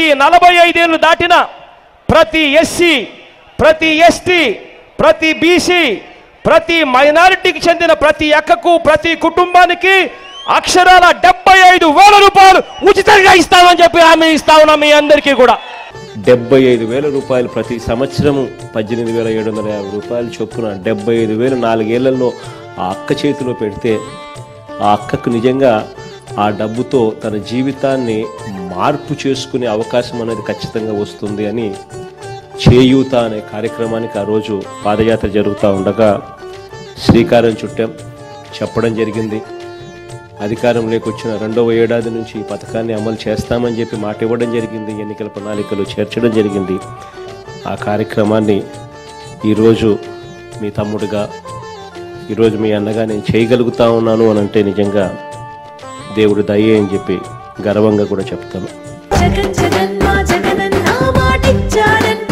నలభై ఐదేళ్లు దాటిన ప్రతి ఎస్సీ ప్రతి ఎస్టీ ప్రతి బీసీ ప్రతి మైనారిటీకి చెందిన ప్రతి అక్కకు ప్రతి కుటుంబానికి అక్షరాల డెబ్బై ఐదు వేల రూపాయలు ఉచితంగా ఇస్తామని చెప్పి హామీ ఇస్తా ఉన్నాం మీ అందరికీ కూడా డెబ్బై ఐదు వేల రూపాయలు ప్రతి సంవత్సరము పద్దెనిమిది వేల ఏడు వందల యాభై రూపాయలు చొప్పున డెబ్బై ఐదు వేలు నాలుగేళ్లలో ఆ అక్క చేతిలో పెడితే ఆ అక్కకు నిజంగా ఆ డబ్బుతో తన జీవితాన్ని మార్పు చేసుకునే అవకాశం అనేది ఖచ్చితంగా వస్తుంది అని చేయూత అనే కార్యక్రమానికి ఆ రోజు పాదయాత్ర జరుగుతూ ఉండగా శ్రీకారం చుట్టాం చెప్పడం జరిగింది అధికారంలోకి వచ్చిన రెండవ ఏడాది నుంచి ఈ పథకాన్ని అమలు చేస్తామని చెప్పి మాట ఇవ్వడం జరిగింది ఎన్నికల ప్రణాళికలో చేర్చడం జరిగింది ఆ కార్యక్రమాన్ని ఈరోజు మీ తమ్ముడిగా ఈరోజు మీ అన్నగా నేను చేయగలుగుతా ఉన్నాను అని అంటే నిజంగా దేవుడు దయ్యే అని చెప్పి గర్వంగా కూడా చెప్తాను జగన్ జగన్ మా జగనన్న మాటిచ్చాడన్న